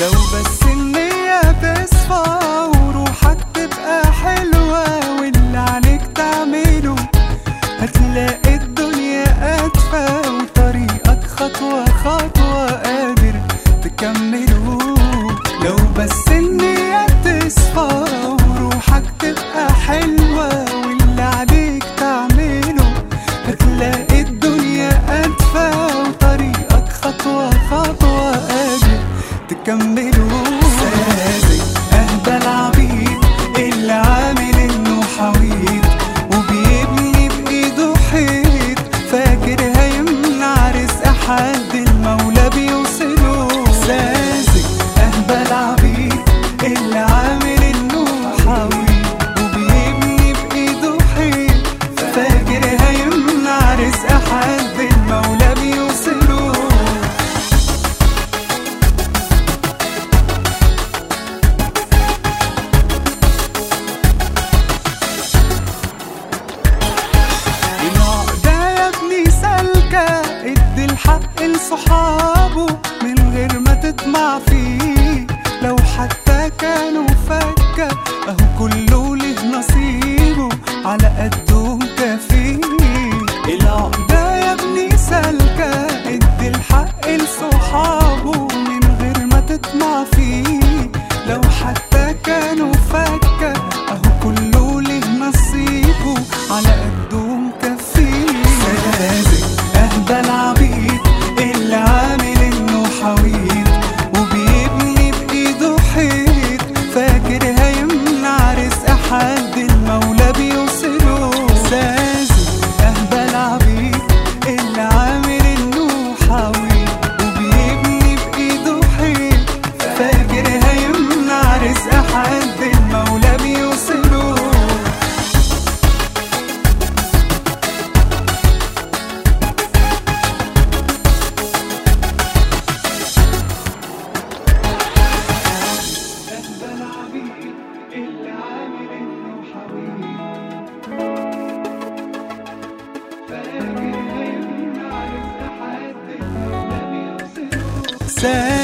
لو بس النية تصفى وروحك تبقى حلوة واللي عليك تعمله هتلاقي الدنيا أدفى وطريقك خطوة خطوة قادر تكمله لو بس النية تصفى وروحك تبقى حلوة واللي عليك تعمله هتلاقي الدنيا أدفى وطريقك خطوة خطوة قادر تكمله ساذج أهدى العبيد اللي عامل إنه حويط وبيبني بإيده حيط فاكر هيمنع رزق حد المولى بيوصله ساذج أهدى العبيد اللي عامل إنه حويط وبيبني بإيده حيط فاكر هيمنع رزق حد المولى بيوصله العقدة يا ابني سالكة ادي الحق لصحابه من غير ما تطمع فيه لو حتى كانوا فكة اهو كله له نصيبه على قده كفيه العقدة يا ابني سالكة ادي الحق لصحابه من غير ما تطمع فيه لو حتى كانوا فكة اهو كله له نصيبه على قده مكفيه ساذج اهدى العبيد اللي عامل انه حويط وبيبني بايده حيط فاكر هيمنع رزق حد المولى بيوصله ساذج اهدى العبيد اللي عامل انه حويط وبيبني بايده حيط فاكر هيمنع رزق حد المولى بيوصله أهدى العبيد اللي عامل إنه حبيب فاكر هيمنع رزق حد المولى بيوصله